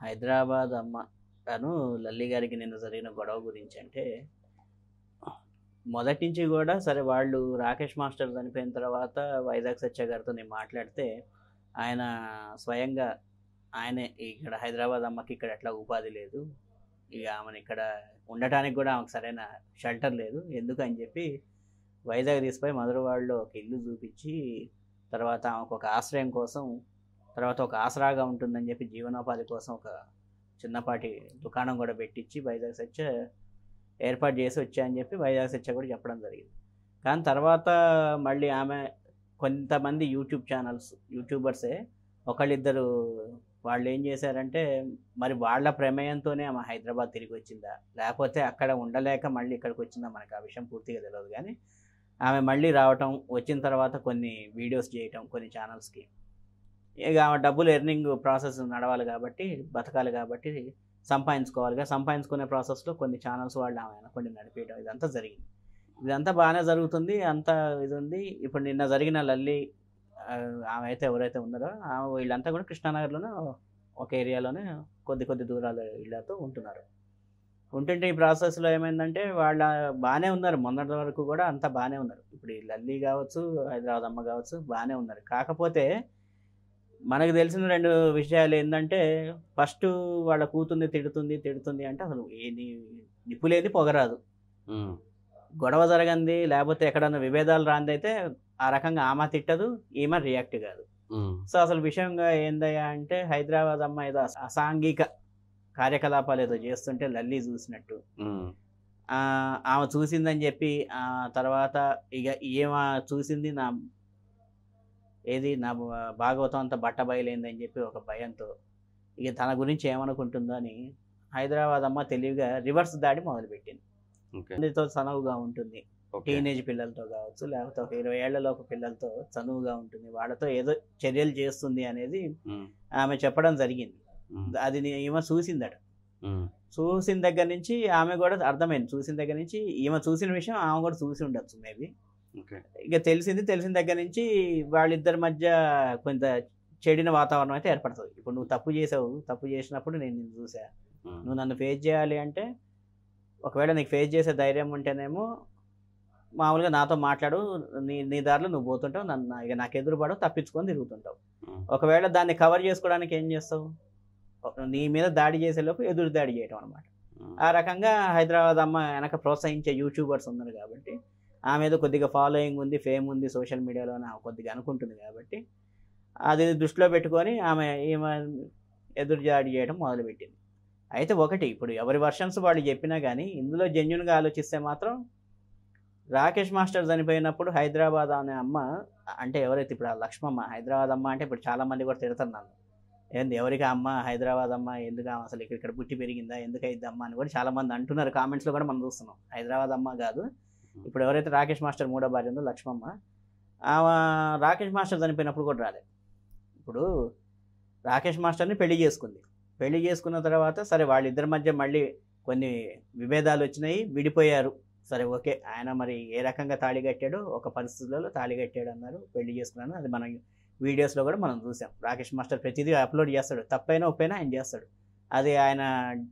హైదరాబాద్ అమ్మ తను లల్లి గారికి నిన్న జరిగిన గొడవ గురించి అంటే మొదటి నుంచి కూడా సరే వాళ్ళు రాకేష్ మాస్టర్ చనిపోయిన తర్వాత వైజాగ్ సత్య గారితో నేను మాట్లాడితే ఆయన స్వయంగా ఆయనే ఇక్కడ హైదరాబాద్ అమ్మకి ఇక్కడ ఎట్లా ఉపాధి లేదు ఇక ఆమెను ఇక్కడ ఉండటానికి కూడా ఆమెకు సరైన షెల్టర్ లేదు ఎందుకు అని చెప్పి వైజాగ్ తీసుకుపోయి మధురవాడలో ఒక ఇల్లు చూపించి తర్వాత ఆమెకు ఒక ఆశ్రయం కోసం తర్వాత ఒక ఆసరాగా ఉంటుందని చెప్పి జీవనోపాధి కోసం ఒక చిన్నపాటి దుకాణం కూడా పెట్టించి వైజాగ్ సత్య ఏర్పాటు చేసి వచ్చా అని చెప్పి వైజాగ్ సత్య కూడా చెప్పడం జరిగింది కానీ తర్వాత మళ్ళీ ఆమె కొంతమంది యూట్యూబ్ ఛానల్స్ యూట్యూబర్సే ఒకళ్ళిద్దరు వాళ్ళు ఏం చేశారంటే మరి వాళ్ళ ప్రమేయంతోనే ఆమె హైదరాబాద్ తిరిగి వచ్చిందా లేకపోతే అక్కడ ఉండలేక మళ్ళీ ఇక్కడికి వచ్చిందా మనకు ఆ విషయం పూర్తిగా తెలియదు కానీ ఆమె మళ్ళీ రావటం వచ్చిన తర్వాత కొన్ని వీడియోస్ చేయటం కొన్ని ఛానల్స్కి ఇక ఆమె డబ్బులు ఎర్నింగ్ ప్రాసెస్ నడవాలి కాబట్టి బతకాలి కాబట్టి సంపాదించుకోవాలిగా సంపాదించుకునే ప్రాసెస్లో కొన్ని ఛానల్స్ వాళ్ళు ఆమె కొన్ని నడిపేయడం ఇదంతా జరిగింది ఇదంతా బాగానే జరుగుతుంది అంతా ఇది ఉంది ఇప్పుడు నిన్న జరిగిన లల్లి ఆ, ఆమె అయితే ఎవరైతే ఉన్నారో ఆమె వీళ్ళంతా కూడా కృష్ణానగర్లోనే ఒక ఏరియాలోనే కొద్ది కొద్ది దూరాల ఇళ్ళతో ఉంటున్నారు ఉంటుంటే ఈ ప్రాసెస్లో ఏమైందంటే వాళ్ళ బాగానే ఉన్నారు మొన్నటి వరకు కూడా అంతా బాగానే ఉన్నారు ఇప్పుడు ఈ లల్లి కావచ్చు హైదరాబాద్ అమ్మ కావచ్చు బాగానే ఉన్నారు కాకపోతే మనకు తెలిసిన రెండు విషయాలు ఏంటంటే ఫస్ట్ వాళ్ళ కూతుర్ని తిడుతుంది తిడుతుంది అంటే అసలు ఏది నిప్పులేది పొగరాదు ఉమ్, గొడవ జరగంది లేకపోతే ఎక్కడన్నా విభేదాలు రాందైతే ఆ రకంగా ఆమె తిట్టదు ఈమె రియాక్ట్ కాదు ఉమ్, సో అసలు విషయంగా ఏందయ్యా అంటే హైదరాబాద్ అమ్మ ఏదో అస- అసాంఘిక కార్యకలాపాలు ఏదో చేస్తుంటే లల్లి చూసినట్టు ఉమ్, ఆ, ఆమె చూసిందని చెప్పి ఆ తర్వాత ఇక ఈమె చూసింది నా ఏది నా బ- భాగవతం అంతా బట్ట బయలైందని చెప్పి ఒక భయంతో ఇక తన గురించి ఏమనుకుంటుందో అని హైదరాబాద్ అమ్మ తెలివిగా రివర్స్ దాడి మొదలుపెట్టింది ఓకే అందరితో చనువుగా ఉంటుంది ఓకే టీనేజ్ పిల్లలతో కావచ్చు లేకపోతే ఒక ఇరవై ఏళ్లలోపు పిల్లలతో చనువుగా ఉంటుంది వాళ్ళతో ఏదో చర్యలు చేస్తుంది అనేది ఉమ్, ఆమె చెప్పడం జరిగింది ఉమ్, అది నీ- ఈమె చూసిందట ఉమ్, చూసిన దగ్గర నుంచి ఆమె కూడా అర్థమైంది చూసిన దగ్గర నుంచి ఈమె చూసిన విషయం ఆమె కూడా చూసి ఉండొచ్చు మేబీ ఓకే ఇక తెలిసింది తెలిసిన దగ్గర నుంచి వాళ్ళిద్దరి మధ్య కొంత చెడిన వాతావరణం అయితే ఏర్పడుతుంది ఇప్పుడు నువ్వు తప్పు చేసావు తప్పు చేసినప్పుడు నేను నిన్ను చూసా ఉమ్, నువ్వు నన్ను ఫేస్ చేయాలి అంటే ఒకవేళ నీకు ఫేస్ చేసే ధైర్యం ఉంటేనేమో మామూలుగా నాతో మాట్లాడు నీ నీ దారిలో నువ్వు పోతుంటావు నన్ను ఇక నాకు ఎదురుపడవు తప్పించుకొని తిరుగుతుంటావు ఉమ్, ఒకవేళ దాన్ని కవర్ చేసుకోవడానికి ఏం చేస్తావు ఒక- నీ మీద దాడి చేసేలోపు ఎదురు దాడి చేయటం అనమాట ఉమ్, ఆ రకంగా హైదరాబాద్ అమ్మ వెనక ప్రోత్సహించే యూట్యూబర్స్ ఉన్నారు కాబట్టి ఆమె ఏదో కొద్దిగా ఫాలోయింగ్ ఉంది ఫేమ్ ఉంది సోషల్ మీడియాలో ఆమె కొద్దిగా అనుకుంటుంది కాబట్టి అది దృష్టిలో పెట్టుకొని ఆమె ఈమె ఎదురు జాడి చేయడం మొదలుపెట్టింది అయితే ఒకటి ఇప్పుడు ఎవరి వర్షన్స్ వాళ్ళు చెప్పినా కానీ ఇందులో జెన్యున్గా ఆలోచిస్తే మాత్రం రాకేష్ మాస్టర్ చనిపోయినప్పుడు హైదరాబాద్ అనే అమ్మ అంటే ఎవరైతే ఇప్పుడు ఆ లక్ష్మమ్మ హైదరాబాద్ అమ్మ అంటే ఇప్పుడు చాలా మంది కూడా తిడతారు నన్ను ఏంది ఎవరికి ఆ అమ్మ హైదరాబాద్ అమ్మ ఎందుకు ఆమె అసలు ఇక్కడ ఇక్కడ పుట్టి పెరిగిందా ఎందుకు అయింది అమ్మ అని కూడా చాలా మంది అంటున్నారు కామెంట్స్లో కూడా మనం చూస్తున్నాం హైదరాబాద్ అమ్మ కాదు ఇప్పుడు ఎవరైతే రాకేష్ మాస్టర్ మూడో భార్య ఉందో లక్ష్మమ్మ ఆమె రాకేష్ మాస్టర్ చనిపోయినప్పుడు కూడా రాలేదు ఇప్పుడు రాకేష్ మాస్టర్ని పెళ్లి చేసుకుంది పెళ్లి చేసుకున్న తర్వాత సరే వాళ్ళిద్దరి మధ్య మళ్ళీ కొన్ని విభేదాలు వచ్చినాయి విడిపోయారు సరే ఓకే ఆయన మరి ఏ రకంగా తాళి కట్టాడో ఒక పరిస్థితులలో తాళి కట్టాడు అన్నారు పెళ్లి చేసుకున్నాను అది మనం వీడియోస్లో కూడా మనం చూసాం రాకేష్ మాస్టర్ ప్రతిదీ అప్లోడ్ చేస్తాడు తప్పైనా ఒప్పైనా ఆయన చేస్తాడు అది ఆయన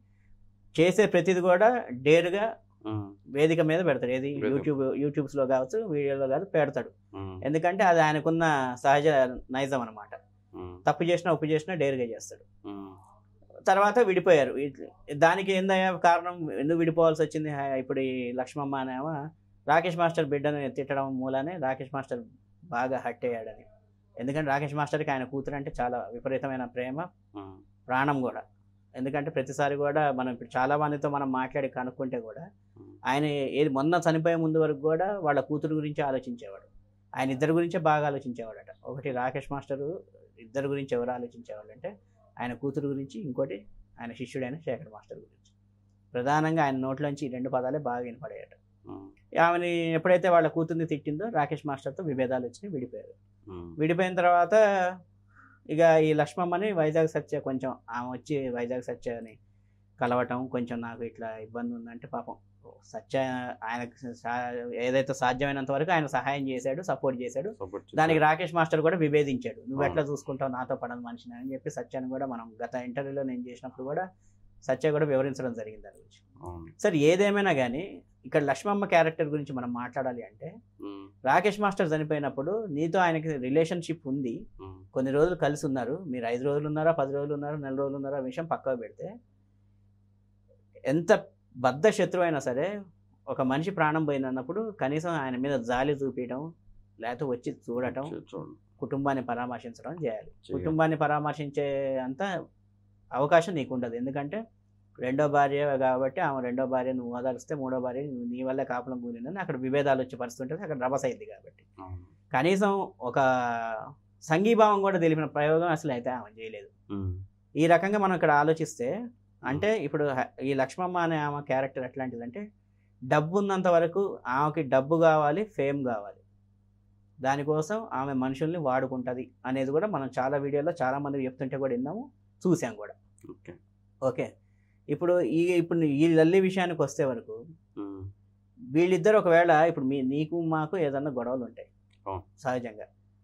చేసే ప్రతిదీ కూడా డేరుగా ఉమ్, వేదిక మీద పెడతాడు ఏది వేదిక. యూట్యూబ్ యూట్యూబ్స్లో కావచ్చు వీడియోలో కాదు పెడతాడు ఉమ్, ఎందుకంటే అది ఆయనకున్న సహజ నైజం అనమాట ఉమ్, తప్పు చేసినా ఉప్పు చేసినా డేరుగా చేస్తాడు ఉమ్, తర్వాత విడిపోయారు ఇట్- దానికి ఏందయ్యా కారణం ఎందుకు విడిపోవాల్సి వచ్చింది హా- ఇప్పుడు ఈ లక్ష్మమ్మ అనేమో రాకేష్ మాస్టర్ బిడ్డను తిట్టడం మూలానే రాకేష్ మాస్టర్ బాగా హట్ అయ్యాడని ఎందుకంటే రాకేష్ మాస్టర్కి ఆయన కూతురు అంటే చాలా విపరీతమైన ప్రేమ ఉమ్, ప్రాణం కూడా ఎందుకంటే ప్రతిసారి కూడా మనం ఇప్పుడు చాలా మందితో మనం మాట్లాడి కనుక్కుంటే కూడా ఉమ్, ఆయన ఏది మొన్న చనిపోయే ముందు వరకు కూడా వాళ్ళ కూతురు గురించి ఆలోచించేవాడు ఆయన ఇద్దరి గురించే బాగా ఆలోచించేవాడట ఒకటి రాకేష్ మాస్టరు ఇద్దరి గురించి ఎవరు ఆలోచించేవాళ్ళు అంటే ఆయన కూతురు గురించి ఇంకోటి ఆయన శిష్యుడైన శేఖర్ మాస్టర్ గురించి ప్రధానంగా ఆయన నోట్లోంచి ఈ రెండు పదాలే బాగా వినపడాయట ఉమ్, ఆమెని ఎప్పుడైతే వాళ్ళ కూతుర్ని తిట్టిందో రాకేష్ మాస్టర్తో విభేదాలు వచ్చినాయి విడిపోయారు ఉమ్, విడిపోయిన తర్వాత ఇక ఈ లక్ష్మమ్మని వైజాగ్ సత్య కొంచెం ఆమె వచ్చి వైజాగ్ సత్యని కలవటం కొంచెం నాకు ఇట్లా ఇబ్బంది ఉందంటే పాపం సత్య ఆయనకు సా- ఏదైతే సాధ్యమైనంత వరకు ఆయన సహాయం చేశాడు సపోర్ట్ చేశాడు సపోర్ట్ దానికి రాకేష్ మాస్టర్ కూడా విభేదించాడు నువ్వు అవును. ఎట్లా చూసుకుంటావు నాతో పడని మనిషిని అని చెప్పి సత్యాన్ని కూడా మనం గత ఇంటర్వ్యూలో నేను చేసినప్పుడు కూడా సత్య కూడా వివరించడం జరిగింది దాని గురించి అవును సరే ఏదేమైనా కానీ ఇక్కడ లక్ష్మమ్మ క్యారెక్టర్ గురించి మనం మాట్లాడాలి అంటే ఉమ్, రాకేష్ మాస్టర్ చనిపోయినప్పుడు నీతో ఆయనకి రిలేషన్షిప్ ఉంది ఉమ్, కొన్ని రోజులు కలిసి ఉన్నారు మీరు ఐదు రోజులు ఉన్నారా పది రోజులు ఉన్నారా నెల రోజులు ఉన్నారా ఆ విషయం పక్కకు పెడితే ఎంత బద్ధ శత్రువు అయినా సరే ఒక మనిషి ప్రాణం పోయినప్పుడు కనీసం ఆయన మీద జాలి చూపించడం లేకపోతే వచ్చి చూడటం చూ- చూడండి కుటుంబాన్ని పరామర్శించడం చేయాలి చేయాలి. కుటుంబాన్ని పరామర్శించే అంత అవకాశం నీకు ఉండదు ఎందుకంటే రెండో భార్య కాబట్టి ఆమె రెండో భార్య నువ్వు ఓదారిస్తే మూడో భార్య నువ్వు నీ వల్లే కాపులం కూలిందని అక్కడ విభేదాలు వచ్చే పరిస్థితి ఉంటుంది అక్కడ రభస అయింది కాబట్టి అవును. కనీసం ఒక సంఘీభావం కూడా తెలిపిన ప్రయోగం అసలు అయితే ఆమె చేయలేదు ఉమ్, ఈ రకంగా మనం ఇక్కడ ఆలోచిస్తే అంటే ఇప్పుడు హ- ఈ లక్ష్మమ్మ అనే ఆమె క్యారెక్టర్ ఎట్లాంటిదంటే డబ్బు ఉన్నంత వరకు ఆమెకి డబ్బు కావాలి ఫేమ్ కావాలి దానికోసం ఆమె మనుషుల్ని వాడుకుంటుంది అనేది కూడా మనం చాలా వీడియోలో చాలా మంది చెప్తుంటే కూడా విన్నాము చూసాం కూడా ఓకే ఓకే ఇప్పుడు ఈ ఇప్పుడు ఈ లల్లి విషయానికి వస్తే వరకు ఉమ్, వీళ్ళిద్దరు ఒకవేళ ఇప్పుడు మీ నీకు మాకు ఏదన్నా గొడవలు ఉంటాయి అవును. సహజంగా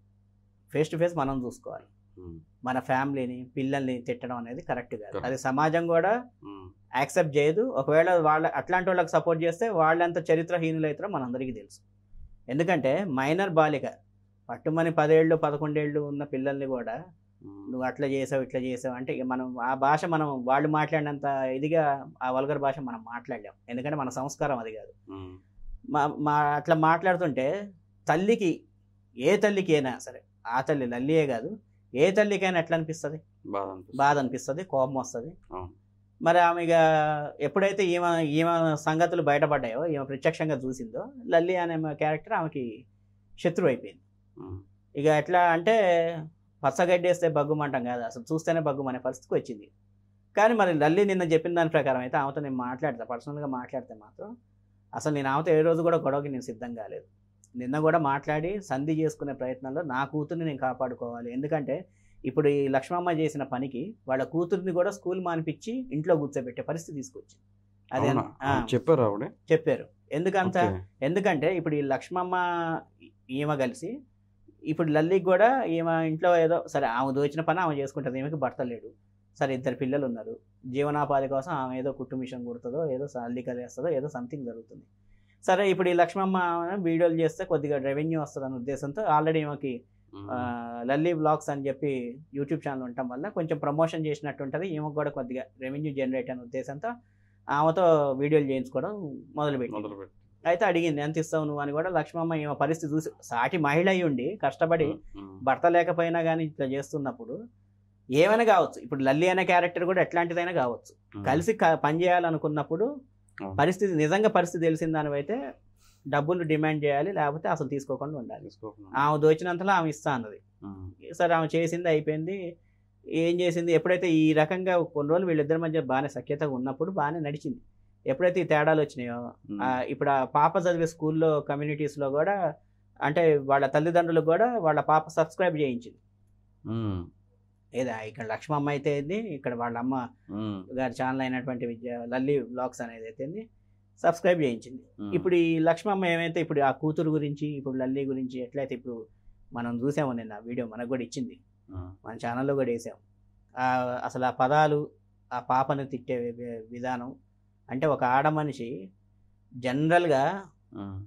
ఫేస్ టు ఫేస్ మనం చూసుకోవాలి ఉమ్, మన ఫ్యామిలీని పిల్లల్ని తిట్టడం అనేది కరెక్ట్ కాదు Correct. అది సమాజం కూడా ఉమ్, యాక్సెప్ట్ చేయదు ఒకవేళ వాళ్ళ అట్లాంటి వాళ్ళకి సపోర్ట్ చేస్తే వాళ్ళంత చరిత్రహీనులు అవుతారో మనందరికీ తెలుసు ఎందుకంటే మైనర్ బాలిక పట్టుమని పదేళ్ళు పదకొండేళ్ళు ఉన్న పిల్లల్ని కూడా ఉమ్, నువ్వు అట్లా చేసావు ఇట్లా చేసావు అంటే ఇక మనం ఆ భాష మనం వాళ్ళు మాట్లాడినంత ఇదిగా ఆ వల్గర్ భాష మనం మాట్లాడలేం ఎందుకంటే మన సంస్కారం అది కాదు ఉమ్, మా మా అట్లా మాట్లాడుతుంటే తల్లికి ఏ తల్లికి అయినా సరే ఆ తల్లి లల్లియే కాదు ఏ తల్లికైనా ఎట్లా అనిపిస్తుంది బాధ అనిపిస్తుంది. బాధ అనిపిస్తుంది కోపం వస్తుంది అవును. మరి ఆమె ఇక ఎప్పుడైతే ఈమె ఈమె సంగతులు బయటపడ్డాయో ఈమె ప్రత్యక్షంగా చూసిందో లల్లి అనే క్యారెక్టర్ ఆమెకి శత్రువు అయిపోయింది ఉమ్, ఇక ఎట్లా అంటే పచ్చగడ్డి వేస్తే బగ్గుమంటాం కాదు అసలు చూస్తేనే బగ్గుమనే పరిస్థితికి వచ్చింది కానీ మరి లల్లి నిన్న చెప్పిన దాని ప్రకారం అయితే ఆమెతో నేను మాట్లాడతా పర్సనల్గా మాట్లాడితే మాత్రం అసలు నేను ఆమెతో ఏ రోజు కూడా గొడవకి నేను సిద్ధం కాలేదు నిన్న కూడా మాట్లాడి సంధి చేసుకునే ప్రయత్నంలో నా కూతుర్ని నేను కాపాడుకోవాలి ఎందుకంటే ఇప్పుడు ఈ లక్ష్మమ్మ చేసిన పనికి వాళ్ళ కూతుర్ని కూడా స్కూల్ మానిపించి ఇంట్లో కూర్చోబెట్టే పరిస్థితి తీసుకొచ్చింది అదే అవునా? ఆ, చెప్పారు ఆవిడ చెప్పారు ఎందుకంత ఓకే. ఎందుకంటే ఇప్పుడు ఈ లక్ష్మమ్మ ఈమె కలిసి ఇప్పుడు లల్లికి కూడా ఈమె ఇంట్లో ఏదో సరే ఆమె దోచిన పని ఆమె చేసుకుంటుంది ఈమెకి భర్త లేడు సరే ఇద్దరు పిల్లలు ఉన్నారు జీవనాపాధి కోసం ఆమె ఏదో కుట్టు మిషన్ కుడుతుందో ఏదో అల్లికలు వేస్తుందో ఏదో సంథింగ్ జరుగుతుంది సరే ఇప్పుడు ఈ లక్ష్మమ్మ వీడియోలు చేస్తే కొద్దిగా రెవెన్యూ వస్తుంది అనే ఉద్దేశంతో ఆల్రెడీ ఈమెకి ఉమ్, ఆ, లల్లీ బ్లాగ్స్ అని చెప్పి యూట్యూబ్ ఛానల్ ఉండటం వల్ల కొంచెం ప్రమోషన్ చేసినట్టు ఉంటుంది ఈమెకు కూడా కొద్దిగా రెవెన్యూ జనరేట్ అనే ఉద్దేశంతో ఆమెతో వీడియోలు చేయించుకోవడం మొదలుపెట్టి మొదలుపెట్టి అయితే అడిగింది ఎంత ఇస్తావు నువ్వు అని కూడా లక్ష్మమ్మ ఈమె పరిస్థితి చూసి సాటి మహిళ అయి ఉండి కష్టపడి ఉమ్, భర్త లేకపోయినా కానీ ఇట్లా చేస్తున్నప్పుడు ఏమైనా కావచ్చు ఇప్పుడు లల్లి అనే క్యారెక్టర్ కూడా ఎట్లాంటిదైనా కావచ్చు ఉమ్, కలిసి క- పని చేయాలనుకున్నప్పుడు అవును. పరిస్థితి నిజంగా పరిస్థితి తెలిసిన దానివైతే డబ్బులు డిమాండ్ చేయాలి లేకపోతే అసలు తీసుకోకుండా ఉండాలి తీసుకోకుండా. ఆమె దోచినంతలో ఆమె ఇస్తా అన్నది ఉమ్, సరే ఆమె చేసింది అయిపోయింది ఏం చేసింది ఎప్పుడైతే ఈ రకంగా కొన్ని రోజులు వీళ్ళిద్దరి మధ్య బాగానే సఖ్యతగా ఉన్నప్పుడు బాగానే నడిచింది ఎప్పుడైతే ఈ తేడాలు వచ్చినాయో ఉమ్, ఆ, ఇప్పుడు ఆ పాప చదివే స్కూల్లో కమ్యూనిటీస్లో కూడా అంటే వాళ్ళ తల్లిదండ్రులకు కూడా వాళ్ళ పాప సబ్స్క్రైబ్ చేయించింది ఉమ్, ఏదా ఇక్కడ లక్ష్మమ్మ అయితే ఏంది ఇక్కడ వాళ్ళ అమ్మ ఉమ్, గారి ఛానల్ అయినటువంటి విద్య లల్లి బ్లాగ్స్ అనేది అయితే ఏంది సబ్స్క్రైబ్ చేయించింది ఉమ్, ఇప్పుడు ఈ లక్ష్మమ్మ ఏమైతే ఇప్పుడు ఆ కూతురు గురించి ఇప్పుడు లల్లి గురించి ఎట్లయితే ఇప్పుడు మనం చూసాము నిన్న వీడియో మనకు కూడా ఇచ్చింది ఉమ్, మన ఛానల్లో కూడా వేసాం ఆ, అసలు ఆ పదాలు ఆ పాపను తిట్టే వి- విధానం అంటే ఒక ఆడ మనిషి జనరల్గా ఉమ్,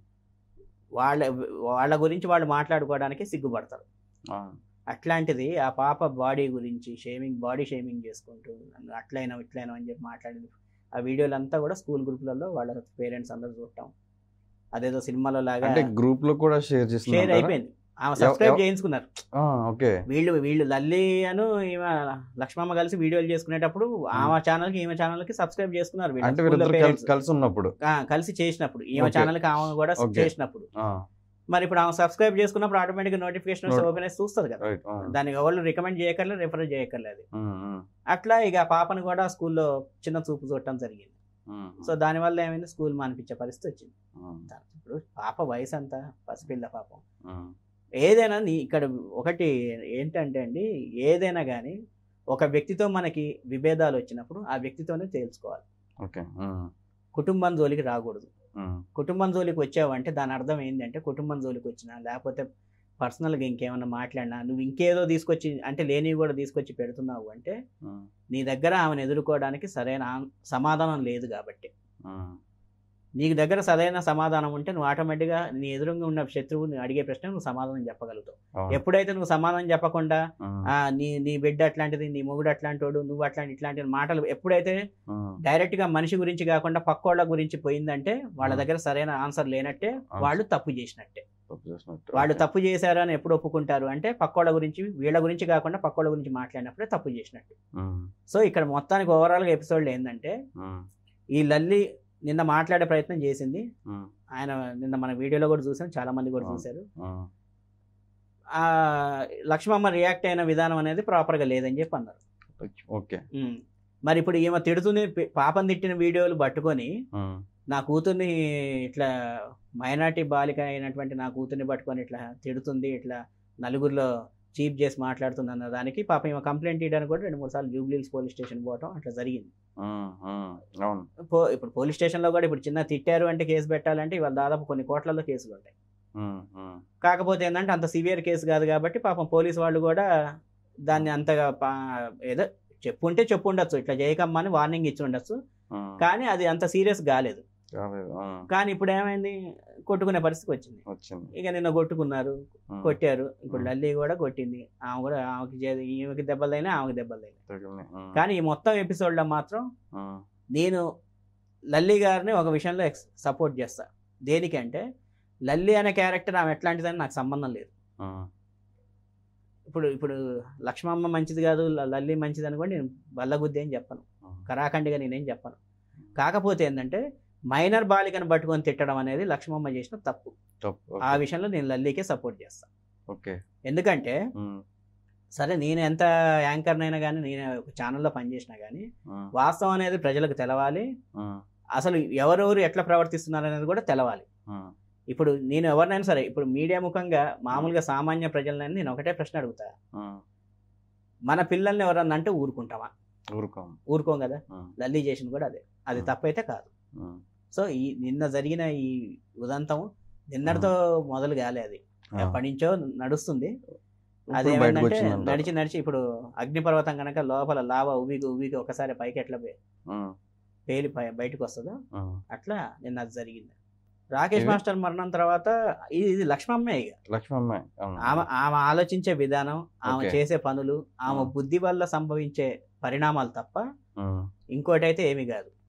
వాళ్ళ వాళ్ళ గురించి వాళ్ళు మాట్లాడుకోవడానికి సిగ్గుపడతారు అవును. అట్లాంటిది ఆ పాప బాడీ గురించి షేమింగ్ బాడీ షేమింగ్ చేసుకుంటూ నన్ను అట్లయినా ఇట్లయినా అని చెప్పి మాట్లాడింది ఆ వీడియోలు అంతా కూడా స్కూల్ గ్రూప్లలో వాళ్ళ పేరెంట్స్ అందరూ చూడటం అదేదో సినిమాలో లాగా అంటే గ్రూప్ లో కూడా షేర్ షేర్ చేస్తున్నారు అయిపోయింది ఆమె సబ్స్క్రైబ్ ఎవ- చేయించుకున్నారు ఓకే వీళ్ళు వీళ్ళు లల్లి అను ఈమె లక్ష్మమ్మ కలిసి వీడియోలు చేసుకునేటప్పుడు ఆమె ఛానల్ కి ఈమె ఛానల్ కి సబ్స్క్రైబ్ చేసుకున్నారు వీళ్ళ అంటే school లో వీళ్ళిద్దరు parents. కలిసి కలిసి ఉన్నప్పుడు ఆ, కలిసి చేసినప్పుడు ఈమె Okay. ఛానల్ కి ఆమె కూడా Okay. చేసినప్పుడు ఆ, మరి ఇప్పుడు ఆమె సబ్స్క్రైబ్ చేసుకున్నప్పుడు ఆటోమేటిక్ నోటిఫికేషన్ Not- ఓపెన్ చేసి చూస్తుంది కదా రైట్ ఆ, దానికి ఎవరు రికమెండ్ చేయక్కర్లేదు రిఫర్ చేయక్కర్లేదు ఉమ్, ఉమ్, అట్లా ఇక ఆ పాపను కూడా స్కూల్లో చిన్న చూపు చూడటం జరిగింది ఉమ్, సో దానివల్ల ఏమైంది స్కూల్ మానిపించే పరిస్థితి వచ్చింది ఉమ్, ఇప్పుడు పాప వయసు అంత పసిపిల్ల పాపం ఉమ్, ఏదైనా నీ ఇక్కడ ఒకటి ఏంటంటే అండి ఏదైనా కానీ ఒక వ్యక్తితో మనకి విభేదాలు వచ్చినప్పుడు ఆ వ్యక్తితోనే తేల్చుకోవాలి ఓకే ఉమ్, కుటుంబం జోలికి రాకూడదు ఉమ్, కుటుంబం జోలికి వచ్చావంటే దాని అర్థం ఏంటంటే కుటుంబం జోలికి వచ్చినా లేకపోతే పర్సనల్గా ఇంకేమన్నా మాట్లాడినా నువ్వు ఇంకేదో తీసుకొచ్చి అంటే లేనివి కూడా తీసుకొచ్చి పెడుతున్నావు అంటే ఉమ్, నీ దగ్గర ఆమెను ఎదుర్కోవడానికి సరైన ఆన్- సమాధానం లేదు కాబట్టి ఉమ్, నీకు దగ్గర సరైన సమాధానం ఉంటే నువ్వు ఆటోమేటిక్గా నీ ఎదురుగా ఉన్న శత్రువుని అడిగే ప్రశ్న నువ్వు సమాధానం చెప్పగలుగుతావు అవును. ఎప్పుడైతే నువ్వు సమాధానం చెప్పకుండా ఉమ్, ఆ, నీ నీ బిడ్డ అట్లాంటిది నీ మొగుడు అట్లాంటోడు నువ్వు అట్లాంటి ఇట్లాంటి మాటలు ఎప్పుడైతే ఉమ్, డైరెక్ట్ గా మనిషి గురించి కాకుండా పక్కోళ్ళ గురించి పోయిందంటే వాళ్ళ ఆ. దగ్గర సరైన ఆన్సర్ లేనట్టే వాళ్ళు తప్పు చేసినట్టే తప్పు చేసినట్టు. వాళ్ళు ఓకే. తప్పు చేశారు అని ఎప్పుడు ఒప్పుకుంటారు అంటే పక్కోళ్ళ గురించి వీళ్ళ గురించి కాకుండా పక్కోళ్ళ గురించి మాట్లాడినప్పుడే తప్పు చేసినట్టు ఉమ్, సో ఇక్కడ మొత్తానికి ఓవరాల్ గా ఎపిసోడ్ ఏంటంటే ఉమ్, ఈ లల్లి నిన్న మాట్లాడే ప్రయత్నం చేసింది ఉమ్, ఆయన నిన్న మన వీడియోలో కూడా చూసాం చాలా మంది కూడా ఆ. చూశారు ఉమ్, ఆ లక్ష్మమ్మ రియాక్ట్ అయిన విధానం అనేది ప్రాపర్ గా లేదని చెప్పి అన్నారు ఓకే ఉమ్. మరి ఇప్పుడు ఈమె తిడుతుని పాపం తిట్టిన వీడియోలు పట్టుకొని ఉమ్, నా కూతుర్ని ఇట్లా మైనార్టీ బాలిక అయినటువంటి నా కూతుర్ని పట్టుకొని ఇట్లా తిడుతుంది ఇట్లా నలుగురిలో చీప్ చేసి మాట్లాడుతుంది అన్న దానికి పాపం ఈమె కంప్లైంట్ ఇవ్వడానికి కూడా రెండు మూడు సార్లు జూబ్లీహిల్స్ పోలీస్ స్టేషన్ పోవటం అట్లా జరిగింది ఉమ్, ఉమ్, అవును పో ఇప్పుడు పోలీస్ స్టేషన్లో కూడా ఇప్పుడు చిన్న తిట్టారు అంటే కేసు పెట్టాలంటే ఇవాళ దాదాపు కొన్ని కోట్లలో కేసులు ఉంటాయి ఉమ్, ఉమ్, కాకపోతే ఏంటంటే అంత సివియర్ కేసు కాదు కాబట్టి పాపం పోలీస్ వాళ్ళు కూడా దాన్ని అంతగా పా- ఏదో చెప్పుంటే చెప్పు ఉండొచ్చు ఇట్లా చేయకమ్మా అని వార్నింగ్ ఇచ్చి ఉండొచ్చు ఉమ్, కానీ అది అంత సీరియస్ కాలేదు కాలేదు, ఉమ్, కానీ ఇప్పుడు ఏమైంది కొట్టుకునే పరిస్థితి వచ్చింది వచ్చింది ఇక నిన్న కొట్టుకున్నారు ఉమ్, కొట్టారు ఇప్పుడు మ్మ్. లల్లి కూడా కొట్టింది ఆమె కూడా ఆమెకి చే- ఈమెకి దెబ్బలు తగిలినా ఆమెకి దెబ్బలు తగిలినాయి తగిలినాయి, ఉమ్, కానీ ఈ మొత్తం ఎపిసోడ్లో మాత్రం ఉమ్, నేను లల్లి గారిని ఒక విషయంలో ఎక్స్ సపోర్ట్ చేస్తా దేనికంటే లల్లి అనే క్యారెక్టర్ ఆమె ఎట్లాంటిదని నాకు సంబంధం లేదు ఉమ్, ఇప్పుడు ఇప్పుడు లక్ష్మమ్మ మంచిది కాదు ల- లల్లి మంచిది అని కూడా నేను బల్లగుద్ది అని చెప్పను ఉమ్, కరాఖండిగా నేనేం చెప్పను కాకపోతే ఏంటంటే మైనర్ బాలికను పట్టుకొని తిట్టడం అనేది లక్ష్మమ్మ చేసిన తప్పు తప్పు, ఆ ఓకే, విషయంలో నేను లల్లికే సపోర్ట్ చేస్తాను ఓకే ఎందుకంటే ఉమ్, సరే నేను ఎంత యాంకర్నైనా కానీ నేను ఒక ఛానల్లో పనిచేసినా కానీ ఉమ్, వాస్తవం అనేది ప్రజలకు తెలవాలి ఉమ్, అసలు ఎవరెవరు ఎట్లా ప్రవర్తిస్తున్నారు అనేది కూడా తెలవాలి ఉమ్, ఇప్పుడు నేను ఎవరినైనా సరే ఇప్పుడు మీడియా ముఖంగా మామూలుగా సామాన్య ప్రజలనైనా నేను ఒకటే ప్రశ్న అడుగుతా ఉమ్, మన పిల్లల్ని ఎవరన్నా అంటే ఊరుకుంటామా ఊరుకోం ఊరుకోం కదా ఉమ్, లల్లి చేసింది కూడా అదే అది Hmm. తప్పైతే కాదు ఉమ్, సో ఈ నిన్న జరిగిన ఈ ఉదంతం నిన్నటితో మొదలు కాలే అది ఆ, ఎప్పటి నుంచో నడుస్తుంది ఇప్పుడు అది బయటకు ఏమంటే వచ్చిందంటారు. నడిచి నడిచి ఇప్పుడు అగ్నిపర్వతం కనుక లోపల లావా ఉవికి ఉవికి ఒకసారి పైకి ఎట్లా పే- ఉమ్, పేలి పై- బయటకు వస్తుందో ఉమ్, అట్లా నిన్న అది జరిగింది రాకేష్ ఇవి- మాస్టర్ మరణం తర్వాత ఇది ఇది లక్ష్మమ్మే ఇక లక్ష్మమ్మ అవును. ఆమె ఆమె ఆలోచించే విధానం ఆమె ఓకే. చేసే పనులు ఆమె ఆ. బుద్ధి వల్ల సంభవించే పరిణామాలు తప్ప ఉమ్, ఇంకోటి అయితే ఏమీ కాదు